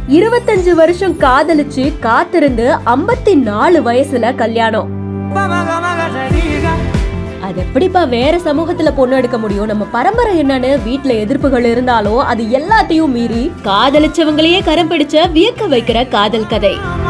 இருபத்தஞ்சு வருஷம் காதலிச்சு காத்திருந்து ஐம்பத்தி நாலு வயசுல கல்யாணம் அது எப்படிப்பா வேற சமூகத்துல பொண்ணு எடுக்க முடியும் நம்ம பரம்பரை என்னன்னு வீட்ல எதிர்ப்புகள் இருந்தாலும் அது எல்லாத்தையும் மீறி காதலிச்சவங்களையே கரம் பிடிச்ச வியக்க வைக்கிற காதல் கதை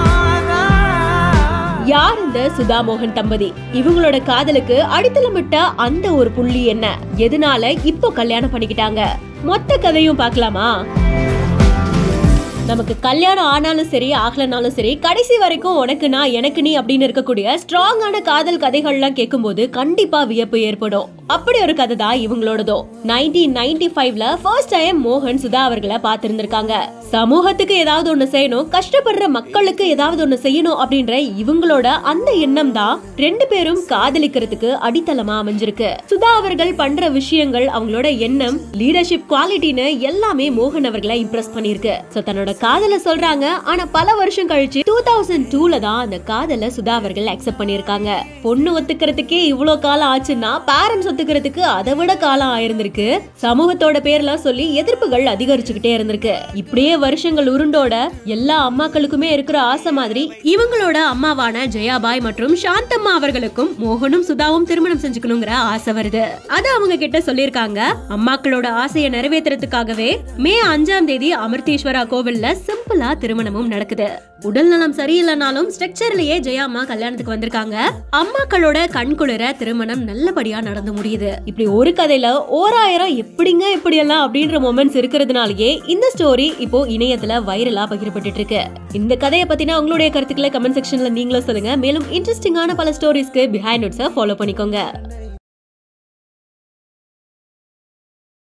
யார் இந்த சுதா மோகன் தம்பதி இவங்களோட காதலுக்கு அடித்தளமிட்ட அந்த ஒரு புள்ளி என்ன எதனால இப்போ கல்யாணம் பண்ணிக்கிட்டாங்க மொத்த கதையும் பார்க்கலாமா நமக்கு கல்யாணம் ஆனாலும் சரி ஆகலனாலும் சரி கடைசி வரைக்கும் உனக்கு நான் எனக்கு நீ அப்படின்னு இருக்கக்கூடிய ஸ்ட்ராங்கான காதல் கதைகள்லாம் கேட்கும்போது கண்டிப்பா வியப்பு ஏற்படும் அப்படி ஒரு கதை தான் இவங்களோடதோ நைன்டீன் நைன்டி ஃபைவ்ல ஃபர்ஸ்ட் டைம் மோகன் சுதா அவர்களை பார்த்திருந்திருக்காங்க சமூகத்துக்கு ஏதாவது ஒண்ணு செய்யணும் கஷ்டப்படுற மக்களுக்கு ஏதாவது ஒண்ணு செய்யணும் அப்படின்ற இவங்களோட அந்த எண்ணம் தான் ரெண்டு பேரும் காதலிக்கிறதுக்கு அடித்தளமா அமைஞ்சிருக்கு சுதா அவர்கள் பண்ற விஷயங்கள் அவங்களோட எண்ணம் லீடர்ஷிப் குவாலிட்டின்னு எல்லாமே மோகன் அவர்களை இம்ப்ரெஸ் பண்ணிருக்கு சோ தன்னோட காதல சொல்றாங்க ஆனா பல வருஷம் கழிச்சு டூ தௌசண்ட் டூல தான் அந்த காதல சுதா அவர்கள் அக்செப்ட் பண்ணிருக்காங்க பொண்ணு ஒத்துக்கிறதுக்கே இவ்வளவு காலம் ஆச்சுன்னா பேரண்ட்ஸ் ஒத்துக்கிறதுக்கு அதை விட காலம் ஆயிருந்திருக்கு சமூகத்தோட பேர்லாம் சொல்லி எதிர்ப்புகள் அதிகரிச்சுக்கிட்டே இருந்திருக்கு இப்படியே வருஷங்கள் உருண்டோட எல்லா அம்மாக்களுக்குமே இருக்கிற ஆசை மாதிரி இவங்களோட அம்மாவான ஜெயாபாய் மற்றும் சாந்தம்மா அவர்களுக்கும் மோகனும் சுதாவும் திருமணம் செஞ்சுக்கணுங்கிற ஆசை வருது அது அவங்க கிட்ட சொல்லிருக்காங்க அம்மாக்களோட ஆசையை நிறைவேற்றுறதுக்காகவே மே அஞ்சாம் தேதி அமிர்தேஸ்வரா கோவில்ல சிம்பிளா திருமணமும் நடக்குது உடல் நலம் சரியில்லைனாலும் ஸ்ட்ரக்சர்லயே ஜெயாம்மா கல்யாணத்துக்கு வந்திருக்காங்க அம்மாக்களோட கண் குளிர திருமணம் நல்லபடியா நடந்து முடியுது இப்படி ஒரு கதையில ஓராயிரம் எப்படிங்க இப்படி எல்லாம் அப்படின்ற மொமெண்ட்ஸ் இருக்கிறதுனாலயே இந்த ஸ்டோரி இப்போ இணையத்துல வைரலா பகிரப்பட்டு இருக்கு இந்த கதையை பத்தின உங்களுடைய கருத்துக்களை கமெண்ட் செக்ஷன்ல நீங்களும் சொல்லுங்க மேலும் இன்ட்ரெஸ்டிங்கான பல ஸ்டோரிஸ்க்கு பிஹைண்ட் நோட்ஸை ஃபாலோ பண்ணிக்கோங்க